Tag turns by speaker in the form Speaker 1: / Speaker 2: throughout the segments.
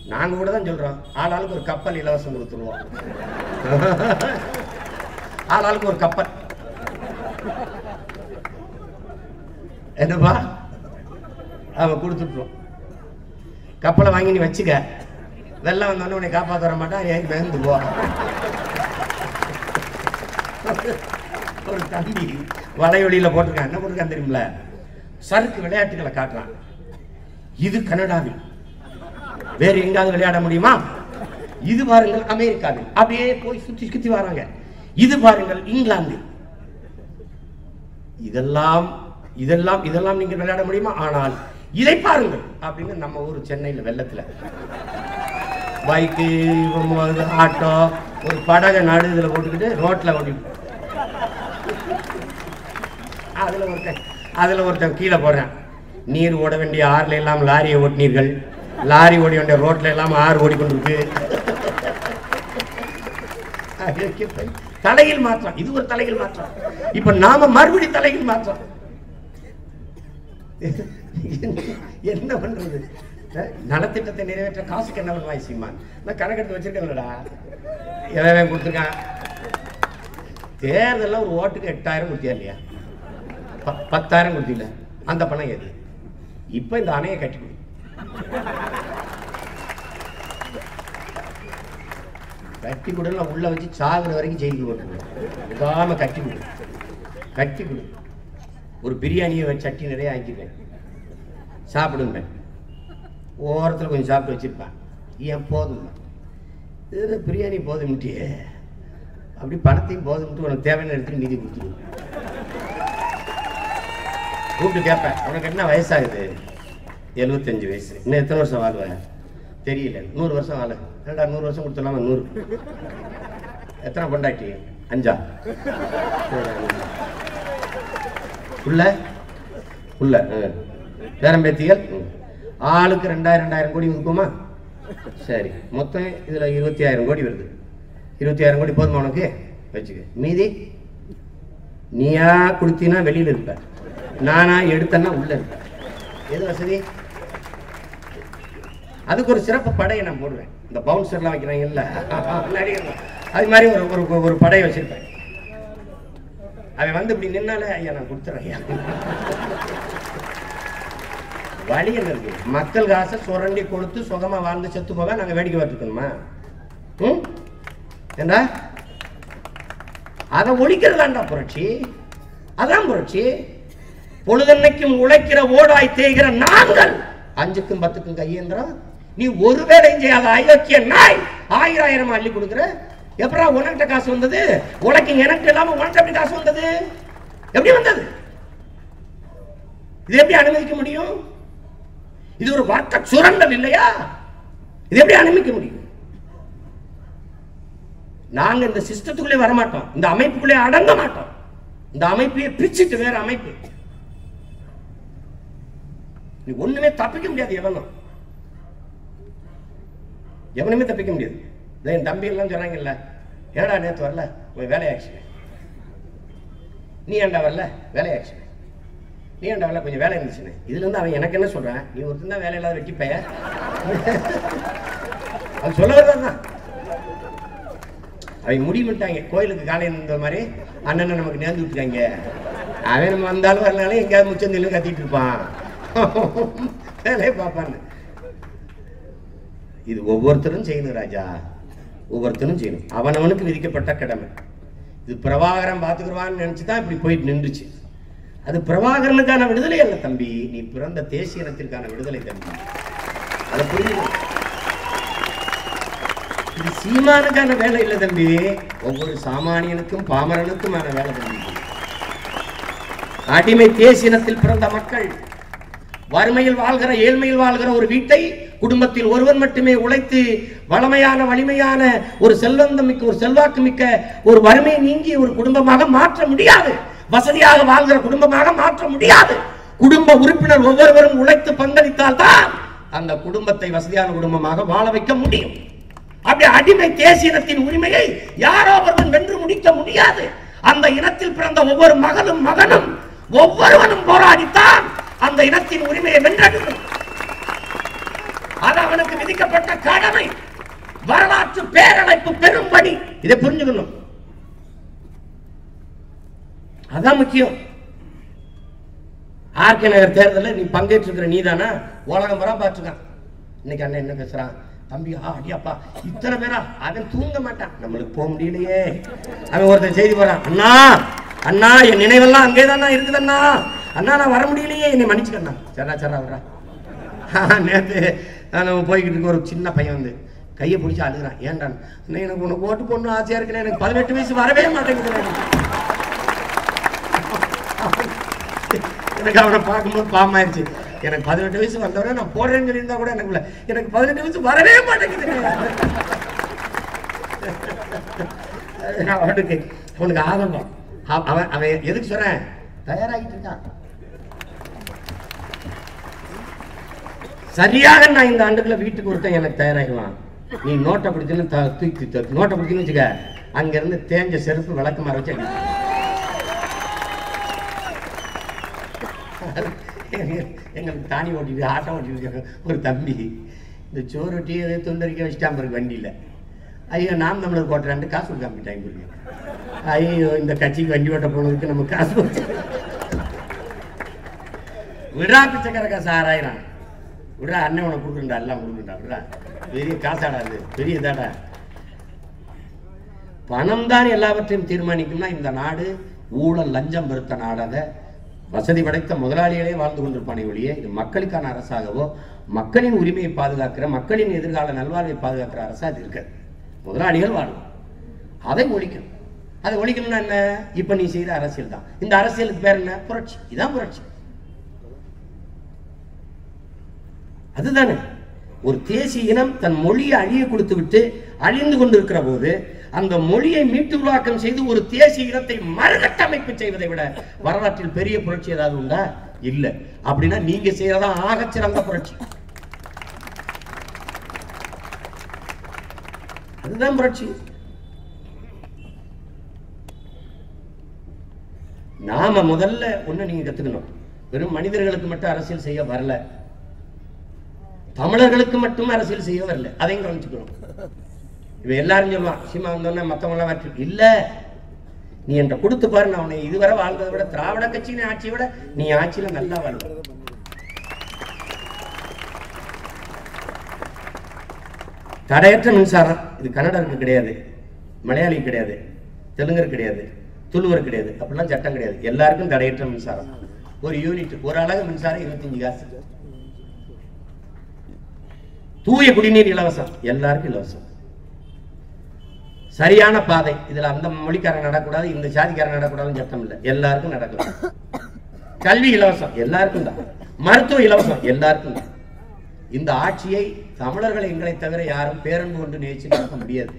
Speaker 1: நாங்க கூட தான் சொல்றோம் ஆள் ஆளுக்கு ஒரு கப்பல் இலவசம் கொடுத்துருவோம் ஆள் ஆளுக்கு ஒரு கப்பல் என்னப்பா அவன் கொடுத்துட்டுருவோம் கப்பலை வாங்கி நீ வச்சுக்க வெள்ளம் வந்தோடனே உன்னை காப்பாற்ற வர மாட்டான் ஏறி மேந்து போ ஒரு தம்பி வலையொலியில போட்டிருக்கான் என்ன போட்டிருக்கான் தெரியுமில சறுக்கு விளையாட்டுகளை காட்டுறான் இது கனடாவில் வேறு எங்காவது விளையாட முடியுமா இது பாருங்கள் அமெரிக்காவில் அப்படியே போய் சுத்தி சுத்தி வராங்க இது பாருங்கள் இங்கிலாந்து இதெல்லாம் இதெல்லாம் இதெல்லாம் நீங்கள் விளையாட முடியுமா ஆனால் இதை பாருங்கள் அப்படின்னு நம்ம ஊர் சென்னையில் வெள்ளத்துல பைக்கு ஆட்டோ ஒரு படகை நடு இதுல போட்டுக்கிட்டு ரோட்ல ஓடி அதுல ஒருத்தன் அதுல ஒருத்தன் கீழே போடுறேன் நீர் ஓட வேண்டிய ஆறுல எல்லாம் லாரியை ஓட்டினீர்கள் லாரி ஓடி வேண்டிய ரோட்ல எல்லாம் ஆறு ஓடிக்கொண்டிருக்கு தலையில் மாற்றம் இது ஒரு தலையில் மாற்றம் இப்ப நாம மறுபடி தலையில் மாற்றம் என்ன பண்றது அஹ், நலத்திட்டத்தை நிறைவேற்ற காசுக்கு என்ன பண்ணுவாய் சீமான் நான் கணக்கெடுத்து வச்சிருக்கேன்லடா எவன் கொடுத்துருக்கான் தேர்தலில் ஒரு ஓட்டுக்கு எட்டாயிரம் கொடுத்தியா இல்லையா ப- பத்தாயிரம் கொடுத்தீங்கள அந்த பணம் எது இப்போ இந்த அணையை கட்டி கொடு கட்டி கொடுல உள்ள வச்சு சாகுற வரைக்கும் ஜெயிலுக்கு போட்டுருவேன் விடாம கட்டி கொடு கட்டி கொடு ஒரு பிரியாணியை வச்சு சட்டி நிறைய ஆக்கிடுவேன் சாப்பிடுங்க ஓரத்தில் கொஞ்சம் சாப்பிட்டு வச்சிருப்பேன் ஏன் போதும் இது பிரியாணி போதும்ட்டியே அப்படி பணத்தையும் போதும்ட்டு உனக்கு தேவையான இடத்துக்கு மீதி கொடுத்துருவேன் கூப்பிட்டு கேட்பேன் உனக்கு என்ன வயசாகுது எழுபத்தஞ்சு வயசு இன்னும் எத்தனை வருஷம் வாழ்வேன் தெரியல நூறு வருஷம் வாழ என்னடா நூறு வருஷம் கொடுத்துடலாமா நூறு எத்தனை பொண்டாட்டி அஞ்சா உள்ள உள்ள ஆ. பேரம்பேத்திகள் ம். ஆளுக்கு ரெண்டாயிரம் ரெண்டாயிரம் கோடி ஒதுக்குமா சரி மொத்தம் இதுல இருபத்தி ஆயிரம் கோடி வருது இருபத்தி ஆயிரம் கோடி போதுமா உனக்கு வச்சுக்க மீதி நீயா கொடுத்தீன்னா வெளியில இருப்ப நானா எடுத்தேன்னா உள்ள இருப்ப எது வசதி அதுக்கு ஒரு சிறப்பு படையை நான் போடுவேன் இந்த பவுன்சர்லாம் வைக்கிறாங்கல்ல நடிகர் அது மாதிரி ஒரு ஒரு ஒரு படையை வச்சிருப்பேன் அவன் வந்து இப்படி நின்னாலே ஐயா நான் கொடுத்துறேன் ஐயா வழி என்ன இருக்கு மக்கள் காசை சுரண்டி கொடுத்து சுகமா வாழ்ந்து செத்து போக நாங்க வேடிக்கை பார்த்துக்கணுமா ம் ஏண்டா அதை ஒழிக்கிறதாண்டா புரட்சி அதான் புரட்சி பொழுதன்னைக்கும் உழைக்கிற ஓடாய் தேய்கிற நாங்கள் அஞ்சுக்கும் பத்துக்கும் கையேந்திரம் நீ ஒரு வேலையும் செய்யாத அயோக்கிய நாய் ஆயிரம் ஆயிரம் அள்ளி கொடுக்குற எப்படா உனக்கிட்ட காசு வந்தது உனக்கு எனக்கு இல்லாம உனக்கு எப்படி காசு வந்தது எப்படி வந்தது இது எப்படி அனுமதிக்க முடியும் இது ஒரு வர்க்க சுரண்டல் இல்லையா இது எப்படி அனுமதிக்க முடியும் நாங்க இந்த சிஸ்டத்துக்குள்ளே வர மாட்டோம் இந்த அமைப்புக்குள்ளே அடங்க மாட்டோம் இந்த அமைப்பையே பிரிச்சுட்டு வேற அமைப்பு நீ ஒண்ணுமே தப்பிக்க முடியாது எவனும் எவனுமே தப்பிக்க முடியாது இதை என் தம்பி எல்லாம் சொல்றாங்கல்ல ஏடா நேத்து வரல போய் வேலையாச்சு நீ ஏன்டா வரல வேலையாச்சு நீ ஏன்டா வரல கொஞ்சம் வேலை இருந்துச்சுன்னு இதுல இருந்து அவன் எனக்கு என்ன சொல்றான் நீ ஒருத்தன் தான் வேலை இல்லாத வெட்டி பைய அது சொல்ல வரதான் அவங்க முடிவிட்டாங்க கோயிலுக்கு காலையில் இந்த மாதிரி அண்ணனை நமக்கு நேர்ந்து விட்டுருக்காங்க அவன் நம்ம வந்தாலும் வரனாலும் எங்கேயாவது முச்சந்திலும் கத்திட்டு இருப்பான் வேலையை பார்ப்பான்னு இது ஒவ்வொருத்தரும் செய்யணும் ராஜா ஒவ்வொருத்தரும் செய்யணும் அவனவனுக்கு விதிக்கப்பட்ட கடமை இது பிரபாகரன் பார்த்துக்குருவான்னு நினைச்சு தான் இப்படி போயிட்டு நின்றுச்சு அது பிரபாகரனுக்கான விடுதலை அல்ல தம்பி நீ பிறந்த தேசிய இனத்திற்கான விடுதலை தம்பி அதை புரிஞ்சுக்கணும் இது சீமானுக்கான வேலை இல்லை தம்பி ஒவ்வொரு சாமானியனுக்கும் பாமரனுக்குமான வேலை தம்பி இது. அடிமை தேசினத்தில் பிறந்த மக்கள் வறுமையில் வாழ்கிற ஏழ்மையில் வாழ்கிற ஒரு வீட்டை குடும்பத்தில் ஒருவன் மட்டுமே உழைத்து வளமையான வலிமையான ஒரு செல்வந்தம் மிக்க ஒரு செல்வாக்கு மிக்க ஒரு வறுமை நீங்கி ஒரு குடும்பமாக மாற்ற முடியாது வசதியாக வாழ்கிற குடும்பமாக மாற்ற முடியாது குடும்ப உறுப்பினர் ஒவ்வொருவரும் உழைத்து பங்களித்தால் தான் அந்த குடும்பத்தை வசதியான குடும்பமாக வாழ வைக்க முடியும் அப்படி அடிமை தேசிய இனத்தின் உரிமையை யாரோ ஒருவன் வென்று முடிக்க முடியாது அந்த இனத்தில் பிறந்த ஒவ்வொரு மகளும் மகனும் ஒவ்வொருவனும் போராடித்தான் அந்த இனத்தின் உரிமையை வென்றெடுக்கும் அது அவனுக்கு விதிக்கப்பட்ட கடமை வரலாற்று பேரழைப்பு பெரும்படி இதை புரிஞ்சுக்கணும் அதான் முக்கியம் ஆர்கே நகர் தேர்தலில் நீ பங்கேற்றிருக்கிற நீதானா உலகம் வர பார்த்துருக்கான் இன்னைக்கு அண்ணன் என்ன பேசுறான் தம்பி ஆ அடியாப்பா இத்தனை பேரா அவன் தூங்க மாட்டான் நம்மளுக்கு போக முடியலையே அவன் ஒருத்தன் செய்தி போறான் அண்ணா அண்ணா என் நினைவெல்லாம் அங்கே தானா இருக்குதண்ணா அண்ணா நான் வர முடியலையே என்னை மன்னிச்சுக்கண்ணா சரா சரா வரா நேற்று நான் போய்கிட்டு இருக்க ஒரு சின்ன பையன் வந்து கையை பிடிச்சி அழுகுறான் ஏன்டா அண்ணா எனக்கு உனக்கு ஓட்டு போடணும் ஆசையா இருக்கிறேன் எனக்கு பதினெட்டு வயசு வரவே மாட்டேங்குது எனக்கு அவனை பார்க்கும்போது பாமாயிருச்சு எனக்கு பதினெட்டு வயசு வந்தவரை நான் போடுறேன்னு சொல்லியிருந்தா கூட எனக்கு இல்ல. எனக்கு பதினெட்டு வயசு வரவே மாட்டேங்குது அவனுக்கு அவனுக்கு ஆதங்கம் அவ- அவன் அவன் எதுக்கு சொல்றேன் தயாராகிட்டு இருக்கான் சரியாக நான் இந்த ஆண்டுக்குள்ள வீட்டுக்கு ஒருத்தன் எனக்கு தயாராகிடுவான் நீ நோட்டை பிடிச்சுன்னு த- தூக்கி த- நோட்டை பிடிச்சுன்னு வச்சுக்க அங்க இருந்து தேஞ்ச செருப்பு விளக்கு மாற வச்சு அடிக்கும். எங்க- எங்களுக்கு தானி ஓட்டிட்டு ஆட்டோ ஓட்டிட்டு இருக்காங்க ஒரு தம்பி இந்த சோறு டீ எதை துண்டரிக்க வச்சுட்டான் பாருங்க வண்டியில் ஐயோ நாம் தமிழர் போட்டுறாண்டு காசு கொடுக்காம போயிட்டாங்க பாருங்க ஐயோ இந்த கட்சிக்கு வண்டி ஓட்ட போனதுக்கு நம்ம காசு கொடுத்து விடா பிச்சைக்காரக்கா சாராயிரம் விடா அண்ணன் உனக்கு கொடுக்குறா எல்லாம் கொடுக்குறா விடா பெரிய காசாடா அது பெரிய இதாடா பணம் தான் எல்லாவற்றையும் தீர்மானிக்கும்னா இந்த நாடு ஊழல் லஞ்சம் பெருத்த நாடாக வசதி படைத்த முதலாளிகளே வாழ்ந்து கொண்டிருப்பானே ஒழிய இது மக்களுக்கான அரசாகவோ மக்களின் உரிமையை பாதுகாக்கிற மக்களின் எதிர்கால நல்வாழ்வை பாதுகாக்கிற அரசா இது இருக்காது முதலாளிகள் வாழும் அதை ஒழிக்கணும் அதை ஒழிக்கணும்னா என்ன இப்ப நீ செய்த அரசியல் தான் இந்த அரசியலுக்கு பேர் என்ன புரட்சி இதான் புரட்சி அதுதானே ஒரு தேசிய இனம் தன் மொழியை அழிய கொடுத்து விட்டு அழிந்து கொண்டிருக்கிற போது அந்த மொழியை மீட்டு உருவாக்கம் செய்து ஒரு தேசிய இனத்தை மறுகட்டமைப்பு செய்வதை விட வரலாற்றில் பெரிய புரட்சி ஏதாவது உண்டா இல்ல அப்படின்னா நீங்க செய்யறதா ஆகச்சிறந்த புரட்சி அதுதான் புரட்சி நாம முதல்ல ஒண்ணு நீங்க கத்துக்கணும் வெறும் மனிதர்களுக்கு மட்டும் அரசியல் செய்ய வரல தமிழர்களுக்கு மட்டும் அரசியல் செய்ய வரல அதையும் கவனிச்சுக்கணும் இவன் எல்லாரும் சொல்லுவான் சீமா வந்தோடனே மத்தவங்க எல்லாம் மாற்றி இல்ல நீ என்கிட்ட கொடுத்து பாரு நான் உன்னை இதுவரை வாழ்ந்ததை விட திராவிட கட்சியின் ஆட்சியை விட நீ ஆட்சியில நல்லா வாழ்வ தடையற்ற மின்சாரம் இது கன்னடருக்கு கிடையாது மலையாளி கிடையாது தெலுங்கர் கிடையாது துளுவர் கிடையாது அப்படிலாம் சட்டம் கிடையாது எல்லாருக்கும் தடையற்ற மின்சாரம் ஒரு யூனிட் ஒரு அழகு மின்சாரம் இருபத்தஞ்சு காசு தூய குடிநீர் இலவசம் எல்லாருக்கும் இலவசம் சரியான பாதை இதுல அந்த மொழிக்காரன் நடக்கூடாது இந்த ஜாதிக்காரன் நடக்கூடாதுன்னு சட்டம் இல்லை எல்லாருக்கும் நடக்கலாம் கல்வி இலவசம் எல்லாருக்கும் தான் மருத்துவ இலவசம் எல்லாருக்கும் தான் இந்த ஆட்சியை தமிழர்கள் எங்களை தவிர யாரும் பேரன்பு கொண்டு நேசிச்சு நடத்த முடியாது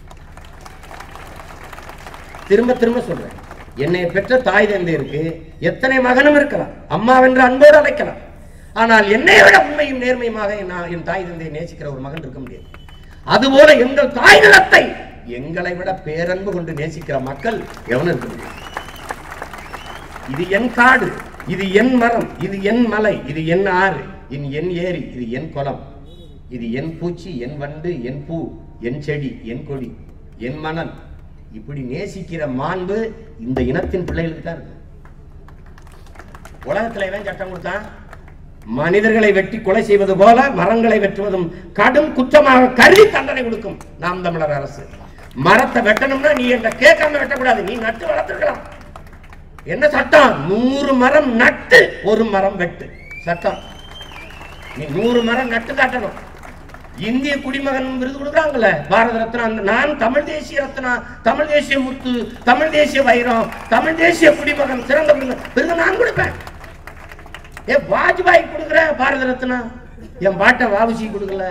Speaker 1: திரும்ப திரும்ப சொல்றேன் என்னை பெற்ற தாய் தந்தையருக்கு எத்தனை மகனும் இருக்கலாம் அம்மாவென்று அன்போடு அழைக்கலாம் ஆனால் என்னை விட உண்மையும் நேர்மையுமாக நான் என் தாய் தந்தையை நேசிக்கிற ஒரு மகன் இருக்க முடியாது அதுபோல எங்கள் தாய் நிலத்தை எங்களை விட பேரன்பு கொண்டு நேசிக்கிற மக்கள் எவனும் இருக்க முடியாது இது என் காடு இது என் மரம் இது என் மலை இது என் ஆறு இது என் ஏரி இது என் குளம் இது என் பூச்சி என் வண்டு என் பூ என் செடி என் கொடி என் மணல் இப்படி நேசிக்கிற மாண்பு இந்த இனத்தின் பிள்ளைகளுக்கு தான் இருக்கு உலகத்துல எவன் சட்டம் கொடுத்தான் மனிதர்களை வெட்டி கொலை செய்வது போல மரங்களை வெட்டுவதும் கடும் குற்றமாக கருதி தண்டனை கொடுக்கும் நாம் தமிழர் அரசு மரத்தை வெட்டணும்னா நீ என்ற கேட்காம வெட்டக்கூடாது நீ நட்டு வளர்த்துக்கலாம் என்ன சட்டம் நூறு மரம் நட்டு ஒரு மரம் வெட்டு சட்டம் நீ நூறு மரம் நட்டு காட்டணும் இந்திய குடிமகன் விருது கொடுக்குறாங்கல்ல பாரத ரத்னா அந்த நான் தமிழ் தேசிய ரத்னா தமிழ் தேசிய முத்து தமிழ் தேசிய வைரம் தமிழ் தேசிய குடிமகன் சிறந்த குடிமகன் விருது நான் கொடுப்பேன் ஏ வாஜ்பாய் கொடுக்குற பாரத ரத்னா என் பாட்டை வாபுசி கொடுக்கல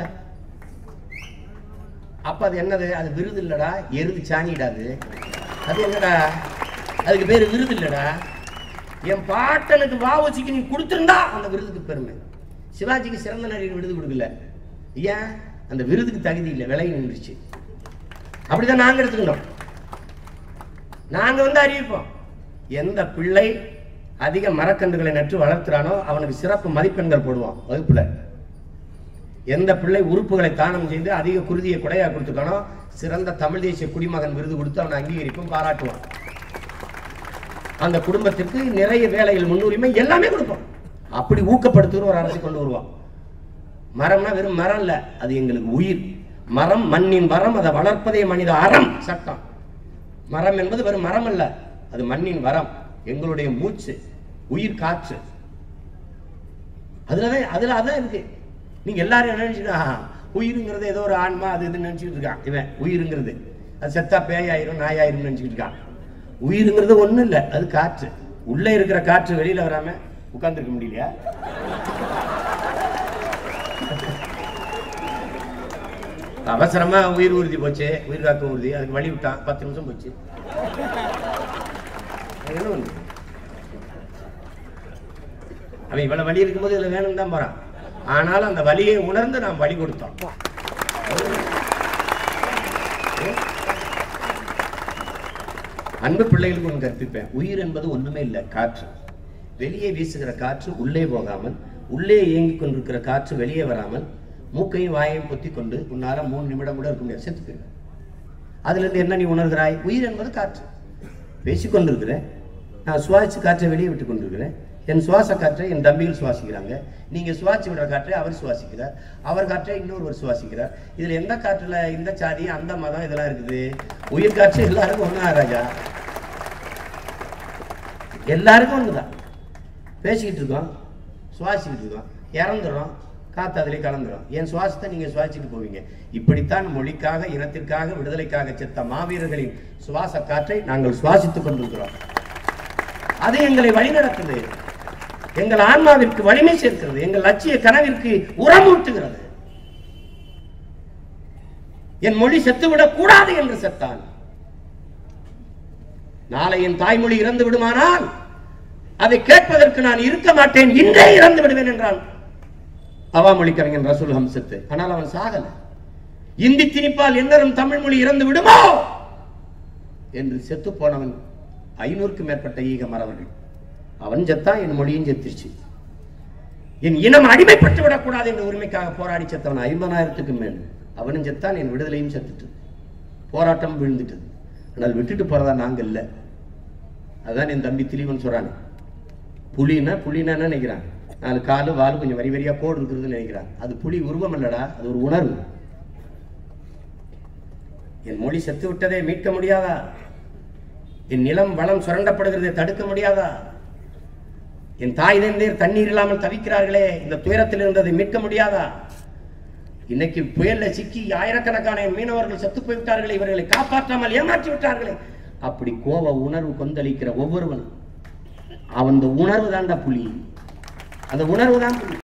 Speaker 1: அப்ப அது என்னது அது விருது இல்லடா எருது சாணிடாது அது என்னடா அதுக்கு பேர் விருது இல்லடா என் பாட்டனுக்கு வாவசிக்கு நீ கொடுத்திருந்தா அந்த விருதுக்கு பெருமை சிவாஜிக்கு சிறந்த நடிகர் விருது கொடுக்கல ஏன் அந்த விருதுக்கு தகுதி இல்லை விலகி நின்றுச்சு அப்படிதான் நாங்க எடுத்துக்கணும் நாங்க வந்து அறிவிப்போம் எந்த பிள்ளை அதிக மரக்கன்றுகளை நட்டு வளர்த்துறானோ அவனுக்கு சிறப்பு மதிப்பெண்கள் போடுவோம் வகுப்புல எந்த பிள்ளை உறுப்புகளை தானம் செய்து அதிக குருதியை கொடையா கொடுத்துக்கானோ சிறந்த தமிழ் தேசிய குடிமகன் விருது கொடுத்து அவனை அங்கீகரிப்பும் பாராட்டுவான் அந்த குடும்பத்திற்கு நிறைய வேலைகள் முன்னுரிமை எல்லாமே கொடுப்போம் அப்படி ஊக்கப்படுத்துகிற ஒரு அரசை கொண்டு வருவான் மரம்னா வெறும் மரம் இல்ல அது எங்களுக்கு உயிர் மரம் மண்ணின் வரம் அதை வளர்ப்பதே மனித அறம் சட்டம் மரம் என்பது வெறும் மரம் அல்ல அது மண்ணின் வரம் எங்களுடைய மூச்சு உயிர் காற்று அதுலதான் அதுல அதான் இருக்கு நீங்க எல்லாரும் என்ன நினைச்சுக்கா உயிருங்கிறது ஏதோ ஒரு ஆன்மா அது இதுன்னு நினைச்சுட்டு இருக்கான் இவன் உயிருங்கிறது அது செத்தா பேயாயிரும் நாயாயிரும் நினைச்சுக்கிட்டு இருக்கான் உயிருங்கிறது ஒண்ணும் இல்ல அது காற்று உள்ள இருக்கிற காற்று வெளியில வராம உட்கார்ந்துருக்க முடியலையா அவசரமா உயிர் உறுதி போச்சு உயிர் காக்கும் உறுதி அதுக்கு வழி விட்டான் பத்து நிமிஷம் போச்சு அது என்ன பண்ணுது? அவன் இவ்வளவு வலி இருக்கும்போது இதுல வேணும்னு தான் போறான் ஆனாலும் அந்த வலியை உணர்ந்து நாம் வழி கொடுத்தோம் அன்பு பிள்ளைகளுக்கு ஒன்று கற்பிப்பேன் உயிர் என்பது ஒண்ணுமே இல்லை காற்று வெளியே வீசுகிற காற்று உள்ளே போகாமல் உள்ளே இயங்கிக் கொண்டிருக்கிற காற்று வெளியே வராமல் மூக்கையும் வாயையும் பொத்தி கொண்டு உன்னால மூணு நிமிடம் கூட இருக்க முடியாது செத்து போயிடும் அதுல இருந்து என்ன நீ உணர்கிறாய் உயிர் என்பது காற்று பேசிக்கொண்டிருக்கிறேன் நான் சுவாசிச்சு காற்றை வெளியே விட்டு கொண்டிருக்கிறேன் என் சுவாச காற்றை என் தம்பிகள் சுவாசிக்கிறாங்க நீங்க சுவாசி விடுற காற்றை அவர் சுவாசிக்கிறார் அவர் காற்றை இன்னொருவர் சுவாசிக்கிறார் இதுல எந்த காற்றுல இந்த சாதி அந்த மதம் இதெல்லாம் இருக்குது உயிர் காற்று எல்லாருக்கும் ஒண்ணா ராஜா எல்லாருக்கும் ஒண்ணுதான் பேசிக்கிட்டு இருக்கோம் சுவாசிக்கிட்டு இருக்கோம் இறந்துடும் காத்து அதிலே கலந்துரும் என் சுவாசத்தை நீங்க சுவாசிட்டு போவீங்க இப்படித்தான் மொழிக்காக இனத்திற்காக விடுதலைக்காக செத்த மாவீரர்களின் சுவாச காற்றை நாங்கள் சுவாசித்துக் கொண்டிருக்கிறோம் அது எங்களை வழிநடத்துது எங்கள் ஆன்மாவிற்கு வலிமை சேர்க்கிறது எங்கள் லட்சிய கனவிற்கு உரமூட்டுகிறது என் மொழி செத்துவிடக் கூடாது என்று செத்தான் நாளை என் தாய்மொழி இறந்து விடுமானால் அதை கேட்பதற்கு நான் இருக்க மாட்டேன் இன்றே இறந்து விடுவேன் என்றான் அவாமொழி கவிஞன் ரசூல் ஹம்சத்து ஆனால் அவன் சாகல இந்தி திணிப்பால் என்னரும் தமிழ் மொழி இறந்து விடுமோ என்று செத்து போனவன் ஐநூறுக்கும் மேற்பட்ட ஈக மறவர்கள் அவன் செத்தான் என் மொழியும் செத்துருச்சு என் இனம் அடிமைப்பட்டு விடக்கூடாது என்ற உரிமைக்காக போராடி செத்தவன் ஐம்பதாயிரத்துக்கும் மேல் அவனும் செத்தான் என் விடுதலையும் செத்துட்டு போராட்டம் விழுந்துட்டது ஆனால் விட்டுட்டு போறதா நாங்க இல்ல அதான் என் தம்பி திலீவன் சொல்றான் புலின்னா புலின்னா என்ன நினைக்கிறான் நாலு காலு வால் கொஞ்சம் வரி வரியா கோடு இருக்கிறதுன்னு நினைக்கிறான் அது புலி உருவம் இல்லடா அது ஒரு உணர்வு என் மொழி செத்து விட்டதை மீட்க முடியாதா என் நிலம் வளம் சுரண்டப்படுகிறதை தடுக்க முடியாதா என் தாய் தந்தையர் தண்ணீர் இல்லாமல் தவிக்கிறார்களே இந்த துயரத்தில் இருந்ததை மீட்க முடியாதா இன்னைக்கு புயல்ல சிக்கி ஆயிரக்கணக்கான என் மீனவர்கள் செத்து போய்விட்டார்களே இவர்களை காப்பாற்றாமல் ஏமாற்றி விட்டார்களே அப்படி கோப உணர்வு கொந்தளிக்கிற ஒவ்வொருவனும் அவன் உணர்வு தான்டா புலி அந்த உணர்வு தான் புலி